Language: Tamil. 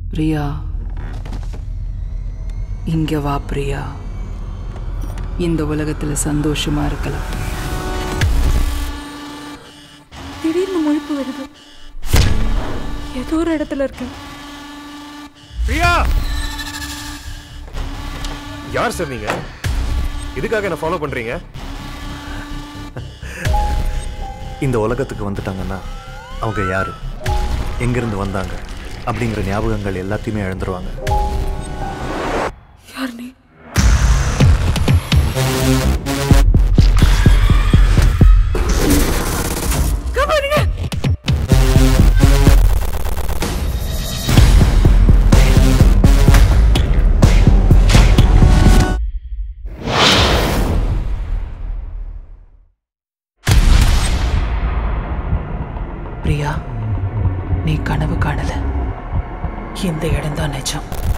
பிரியா இங்க வா பிரியா இந்த உலகத்துல சந்தோஷமா இருக்கலாம் திடீர்னு முழிப்பு வருது ஏதோ ஒரு இடத்துல இருக்கேன் பிரியா யார் சார் நீங்க இதுக்காக என்ன ஃபாலோ பண்றீங்க இந்த உலகத்துக்கு வந்துட்டாங்கன்னா அவங்க யாரு எங்கிருந்து வந்தாங்க அப்படிங்கிற ஞாபகங்கள் எல்லாத்தையுமே இழந்துருவாங்க யார் நீ காப்பாத்துங்க பிரியா நீ கனவு காணல இந்த இடம்தான் நிஜம்